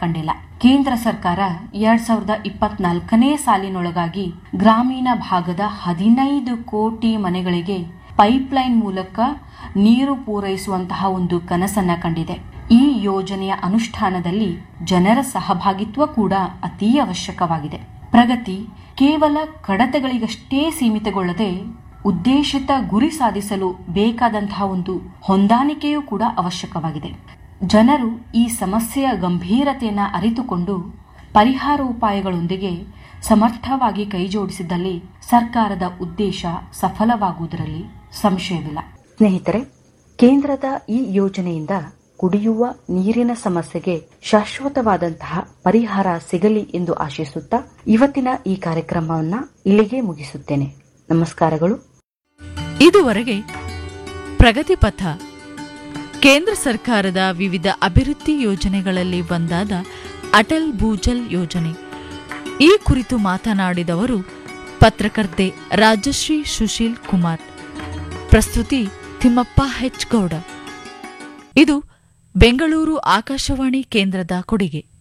ಕಂಡಿಲ್ಲ ಕೇಂದ್ರ ಸರ್ಕಾರ ಎರಡ್ ಸಾವಿರದ ಇಪ್ಪತ್ನಾಲ್ಕನೇ ಸಾಲಿನೊಳಗಾಗಿ ಗ್ರಾಮೀಣ ಭಾಗದ ಹದಿನೈದು ಕೋಟಿ ಮನೆಗಳಿಗೆ ಪೈಪ್ಲೈನ್ ಮೂಲಕ ನೀರು ಪೂರೈಸುವಂತಹ ಒಂದು ಕನಸನ್ನ ಕಂಡಿದೆ ಈ ಯೋಜನೆಯ ಅನುಷ್ಠಾನದಲ್ಲಿ ಜನರ ಸಹಭಾಗಿತ್ವ ಕೂಡ ಅತೀ ಅವಶ್ಯಕವಾಗಿದೆ ಪ್ರಗತಿ ಕೇವಲ ಕಡತಗಳಿಗಷ್ಟೇ ಸೀಮಿತಗೊಳ್ಳದೆ ಉದ್ದೇಶಿತ ಗುರಿ ಸಾಧಿಸಲು ಬೇಕಾದಂತಹ ಒಂದು ಹೊಂದಾಣಿಕೆಯೂ ಕೂಡ ಅವಶ್ಯಕವಾಗಿದೆ ಜನರು ಈ ಸಮಸ್ಯೆಯ ಗಂಭೀರತೆಯನ್ನು ಅರಿತುಕೊಂಡು ಪರಿಹಾರೋಪಾಯಗಳೊಂದಿಗೆ ಸಮರ್ಥವಾಗಿ ಕೈಜೋಡಿಸಿದಲ್ಲಿ ಸರ್ಕಾರದ ಉದ್ದೇಶ ಸಫಲವಾಗುವುದರಲ್ಲಿ ಸಂಶಯವಿಲ್ಲ ಸ್ನೇಹಿತರೆ ಕೇಂದ್ರದ ಈ ಯೋಜನೆಯಿಂದ ಕುಡಿಯುವ ನೀರಿನ ಸಮಸ್ಯೆಗೆ ಶಾಶ್ವತವಾದಂತಹ ಪರಿಹಾರ ಸಿಗಲಿ ಎಂದು ಆಶಿಸುತ್ತಾ ಇವತ್ತಿನ ಈ ಕಾರ್ಯಕ್ರಮವನ್ನ ಇಲ್ಲಿಗೆ ಮುಗಿಸುತ್ತೇನೆ ನಮಸ್ಕಾರಗಳು ಇದುವರೆಗೆ ಪ್ರಗತಿ ಪಥ ಕೇಂದ್ರ ಸರ್ಕಾರದ ವಿವಿಧ ಅಭಿವೃದ್ಧಿ ಯೋಜನೆಗಳಲ್ಲಿ ಒಂದಾದ ಅಟಲ್ ಭೂಜಲ್ ಯೋಜನೆ ಈ ಕುರಿತು ಮಾತನಾಡಿದವರು ಪತ್ರಕರ್ತೆ ರಾಜಶ್ರೀ ಸುಶೀಲ್ ಕುಮಾರ್ ಪ್ರಸ್ತುತಿ ತಿಮ್ಮಪ್ಪ ಹೆಚ್ ಗೌಡ ಇದು ಬೆಂಗಳೂರು ಆಕಾಶವಾಣಿ ಕೇಂದ್ರದ ಕೊಡುಗೆ